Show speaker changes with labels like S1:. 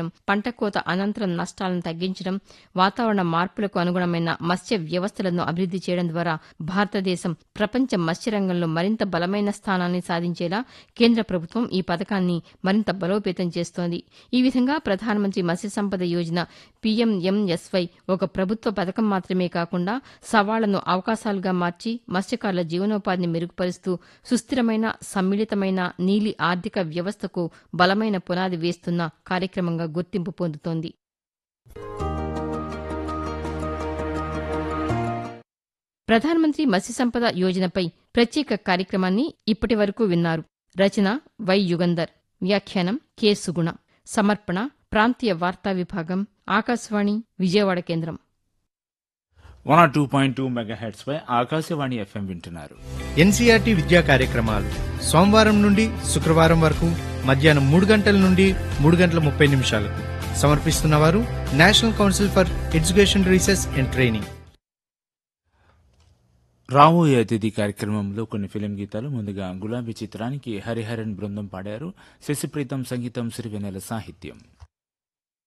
S1: పంట కోత అనంతరం నష్టాలను తగ్గించడం వాతావరణ మార్పులకు అనుగుణమైన మత్స్య వ్యవస్థలను అభివృద్ది చేయడం ద్వారా భారతదేశం ప్రపంచ మత్స్య రంగంలో మరింత బలమైన స్థానాన్ని సాధించేలా కేంద్ర ప్రభుత్వం ఈ పథకాన్ని మరింత బలోపేతం చేస్తోంది ఈ విధంగా ప్రధానమంత్రి మత్స్య సంపద యోజన పీఎంఎంఎస్వై ఒక ప్రభుత్వ పథకం మాత్రమే కాకుండా సవాళ్లను అవకాశాలుగా మార్చి మత్స్యకారుల జీవనోపాధిని మెరుగుపరుస్తూ సుస్థిరమైన సమ్మిళితమైన నీలి ఆర్థిక వ్యవస్థకు బలమైన పునాది వేస్తున్న కార్యక్రమంగా గుర్తింపు పొందుతోంది ప్రధానమంత్రి మత్స్య సంపద యోజనపై ప్రత్యేక కార్యక్రమాన్ని ఇప్పటి వరకు విన్నారు రచన వై యుగంధర్ వ్యాఖ్యానం కె సుగుణ సమర్పణ ప్రాంతీయ వార్తా విభాగం ఆకాశవాణి విజయవాడ కేంద్రం
S2: one R two point two megahertz పై ఆకాశవాణి ఎఫ్ఎం వింటున్నారు
S3: ఎన్సీఆర్టీ విద్యా కార్యక్రమాలు సోమవారం నుండి శుక్రవారం వరకు మధ్యాహ్నం మూడు గంటల నుండి మూడు గంటల ముప్పై నిమిషాలకు సమర్పిస్తున్నవారు national council for education research and training
S2: రాబోయే అతిథి కార్యక్రమంలో కొన్ని ఫిలిం గీతాలు ముందుగా గులాబీ చిత్రానికి హరిహరన్ బృందం పాడారు శశిప్రీతం సంగీతం సిరివెనెల సాహిత్యం